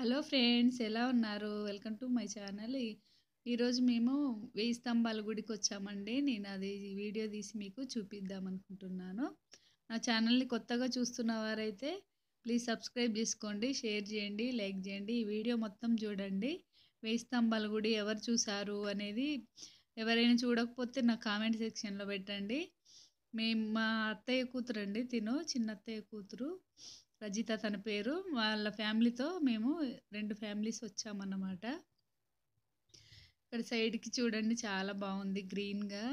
hello friends ఎలా ఉన్నారు welcome to my channel ఈరోజు మేము వెయ్యి స్తంభాల గుడికి వచ్చామండి నేను అది వీడియో తీసి మీకు చూపిద్దాం అనుకుంటున్నాను నా ఛానల్ని కొత్తగా చూస్తున్న వారైతే ప్లీజ్ సబ్స్క్రైబ్ చేసుకోండి షేర్ చేయండి లైక్ చేయండి ఈ వీడియో మొత్తం చూడండి వెయ్యి స్తంభాల గుడి ఎవరు చూసారు అనేది ఎవరైనా చూడకపోతే నా కామెంట్ సెక్షన్లో పెట్టండి మేము మా అత్తయ్య కూతురు అండి తిను చిన్న అత్తయ్య కూతురు రజిత తన పేరు వాళ్ళ ఫ్యామిలీతో మేము రెండు ఫ్యామిలీస్ వచ్చామన్నమాట ఇక్కడ సైడ్కి చూడండి చాలా బాగుంది గ్రీన్గా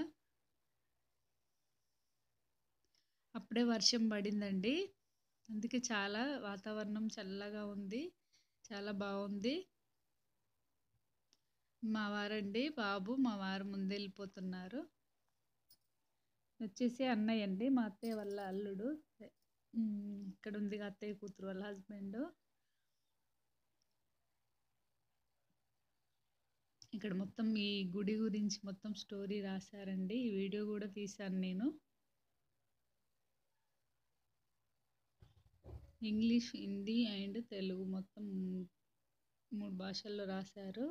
అప్పుడే వర్షం పడిందండి అందుకే చాలా వాతావరణం చల్లగా ఉంది చాలా బాగుంది మా వారండి బాబు మా వారు ముందు వెళ్ళిపోతున్నారు వచ్చేసి అన్నయ్య అండి మా అత్తయ్య వాళ్ళ అల్లుడు ఇక్కడ ఉంది అత్తయ్య కూతురు వాళ్ళ హస్బెండ్ ఇక్కడ మొత్తం ఈ గుడి గురించి మొత్తం స్టోరీ రాశారండి ఈ వీడియో కూడా తీశాను నేను ఇంగ్లీష్ హిందీ అండ్ తెలుగు మొత్తం మూడు భాషల్లో రాశారు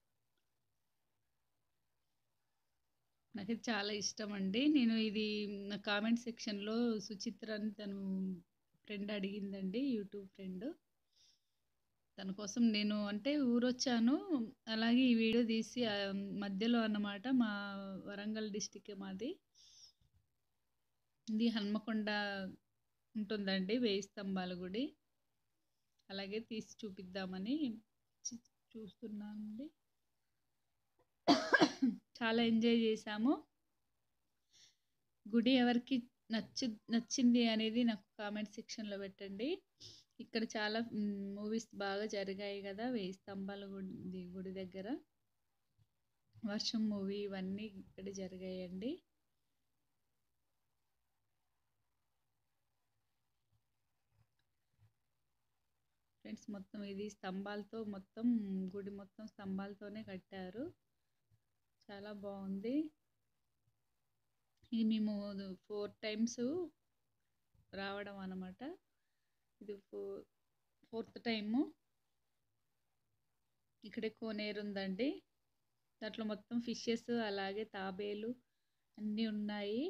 నాకు చాలా ఇష్టం అండి నేను ఇది నా కామెంట్ సెక్షన్లో సుచిత్ర అని తను ఫ్రెండ్ అడిగిందండి యూట్యూబ్ ఫ్రెండ్ తన కోసం నేను అంటే ఊరొచ్చాను అలాగే ఈ వీడియో తీసి మధ్యలో అన్నమాట మా వరంగల్ డిస్టిక్ మాది ఇది హన్మకొండ ఉంటుందండి వేయి స్తంభాల గుడి అలాగే తీసి చూపిద్దామని చూస్తున్నానండి చాలా ఎంజాయ్ చేశాము గుడి ఎవరికి నచ్చు నచ్చింది అనేది నాకు కామెంట్ సెక్షన్లో పెట్టండి ఇక్కడ చాలా మూవీస్ బాగా జరిగాయి కదా వేయి స్తంభాల గుడి గుడి దగ్గర వర్షం మూవీ ఇవన్నీ ఇక్కడ జరిగాయండి ఫ్రెండ్స్ మొత్తం ఇది స్తంభాలతో మొత్తం గుడి మొత్తం స్తంభాలతోనే కట్టారు చాలా బాగుంది ఇది మేము ఫోర్ టైమ్స్ రావడం అనమాట ఇది ఫోర్ ఫోర్త్ టైము ఇక్కడే కోనేరు ఉందండి దాంట్లో మొత్తం ఫిషెస్ అలాగే తాబేలు అన్నీ ఉన్నాయి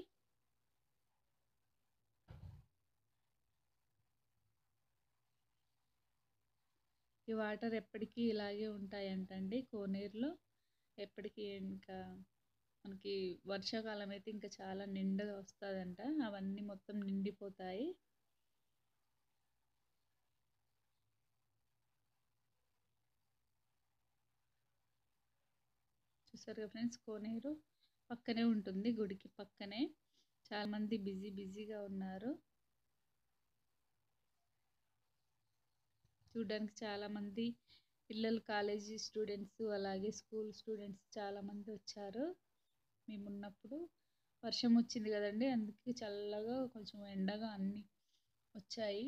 ఈ వాటర్ ఎప్పటికీ ఇలాగే ఉంటాయంటండి కోనేరులో ఎప్పటికీ ఇంకా మనకి వర్షాకాలం అయితే ఇంకా చాలా నిండుగా వస్తుందంట అవన్నీ మొత్తం నిండిపోతాయి చూసారుగా ఫ్రెండ్స్ కోనేరు పక్కనే ఉంటుంది గుడికి పక్కనే చాలామంది బిజీ బిజీగా ఉన్నారు చూడడానికి చాలామంది పిల్లలు కాలేజీ స్టూడెంట్స్ అలాగే స్కూల్ స్టూడెంట్స్ చాలామంది వచ్చారు మేము ఉన్నప్పుడు వర్షం వచ్చింది కదండి అందుకే చల్లగా కొంచెం ఎండగా అన్నీ వచ్చాయి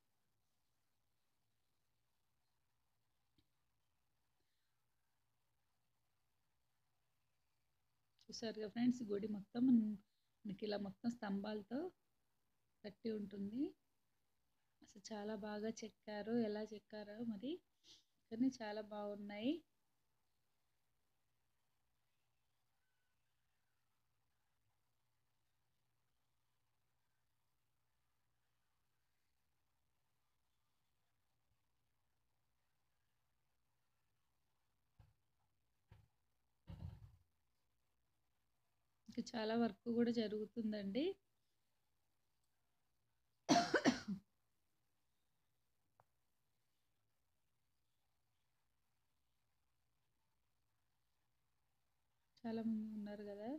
చూసారుగా ఫ్రెండ్స్ గుడి మొత్తం మనకి ఇలా మొత్తం స్తంభాలతో కట్టి ఉంటుంది అసలు చాలా బాగా చెక్కారు ఎలా చెక్కారో మరి కానీ చాలా బాగున్నాయి ఇంకా చాలా వర్క్ కూడా జరుగుతుందండి చాలా మంది ఉన్నారు కదా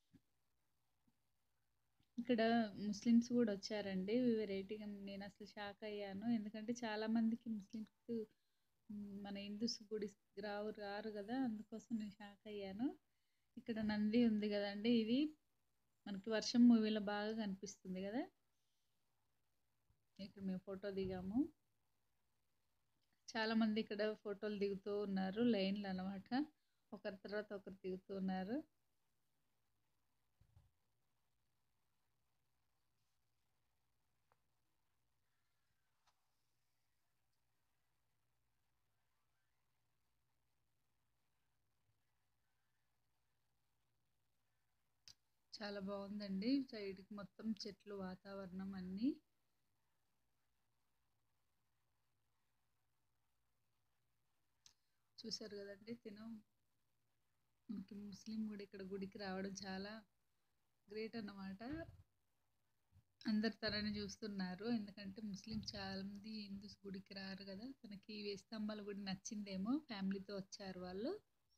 ఇక్కడ ముస్లిమ్స్ కూడా వచ్చారండి వెరైటీగా నేను అసలు షాక్ అయ్యాను ఎందుకంటే చాలా మందికి ముస్లిమ్స్ మన హిందూస్ గుడి రావు రారు కదా అందుకోసం నేను షాక్ అయ్యాను ఇక్కడ నంది ఉంది కదండి ఇది మనకి వర్షం మూవీలో బాగా కనిపిస్తుంది కదా ఇక్కడ మేము ఫోటో దిగాము చాలామంది ఇక్కడ ఫోటోలు దిగుతూ ఉన్నారు లైన్లు అనమాట ఒకరి తర్వాత ఒకరు దిగుతూ ఉన్నారు చాలా బాగుందండి సైడ్కి మొత్తం చెట్లు వాతావరణం అన్నీ చూసారు కదండి తిను మనకి ముస్లిం కూడా ఇక్కడ గుడికి రావడం చాలా గ్రేట్ అన్నమాట అందరు తనని చూస్తున్నారు ఎందుకంటే ముస్లిం చాలా మంది హిందూస్ గుడికి రారు కదా తనకి వేయి స్తంభాల గుడి నచ్చిందేమో ఫ్యామిలీతో వచ్చారు వాళ్ళు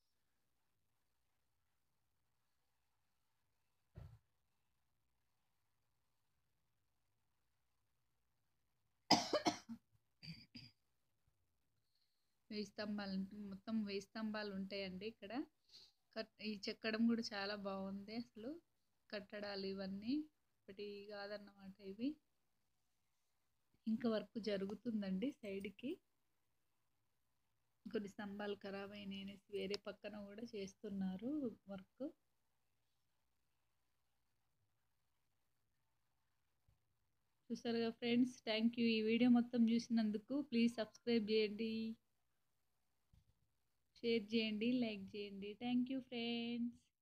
వేయి స్తంభాలు మొత్తం వేయి స్తంభాలు ఉంటాయండి ఇక్కడ కట్ ఈ చెక్కడం కూడా చాలా బాగుంది అసలు కట్టడాలు ఇవన్నీ ఒకటి కాదన్నమాట ఇవి ఇంకా వర్క్ జరుగుతుందండి సైడ్కి కొన్ని స్తంభాలు ఖరాబ్ అయినాయి అనేసి వేరే పక్కన కూడా చేస్తున్నారు వర్క్ చూసారుగా ఫ్రెండ్స్ థ్యాంక్ యూ ఈ వీడియో మొత్తం చూసినందుకు ప్లీజ్ సబ్స్క్రైబ్ చేయండి షేర్ చేయండి లైక్ చేయండి థ్యాంక్ యూ ఫ్రెండ్స్